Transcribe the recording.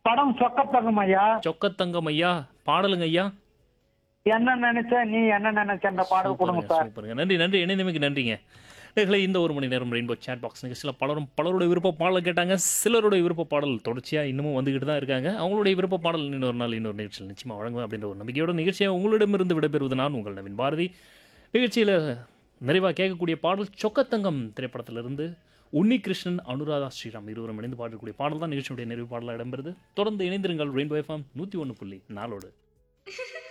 படம் சொக்கத்தங்கம் ஐயா சொக்கத்தங்கம் ஐயா பாடலுங்க ஐயா என்ன நினைச்ச நீ என்ன நினைச்ச அந்த பாடல் கொடுங்க சூப்பருங்க, சார் சூப்பருங்க நன்றி நன்றி இணைந்தமைக்கு நன்றிங்க நேர்களே இந்த ஒரு மணி நேரம் ரெயின்போ சேட் பாக்ஸ் நிகழ்ச்சியில் பலரும் பலருடைய விருப்ப பாடல் கேட்டாங்க சிலருடைய விருப்ப பாடல் தொடர்ச்சியாக இன்னமும் வந்துகிட்டு தான் இருக்காங்க அவங்களுடைய விருப்ப பாடல் இன்னொரு நாள் இன்னொரு நிகழ்ச்சியில் நிச்சயமாக வழங்குவேன் அப்படின்ற ஒரு நம்பிக்கையோட நிகழ்ச்சியை உங்களிடமிருந்து விடைபெறுவது நான் உங்கள் நவீன் பாரதி நிகழ்ச்சியில் நிறைவாக கேட்கக்கூடிய பாடல் சொக்கத்தங்கம் திரைப்படத்திலிருந்து உன்னி கிருஷ்ணன் அனுராதா ஸ்ரீராம் இருவரும் இணைந்து பாடக்கூடிய பாடல் தான் நிகழ்ச்சியுடைய நிறைவு பாடலாக இடம்பெறுது தொடர்ந்து இணைந்திருங்கள் ரெயின்போ எஃப்எம் நூற்றி ஒன்று புள்ளி நாளோடு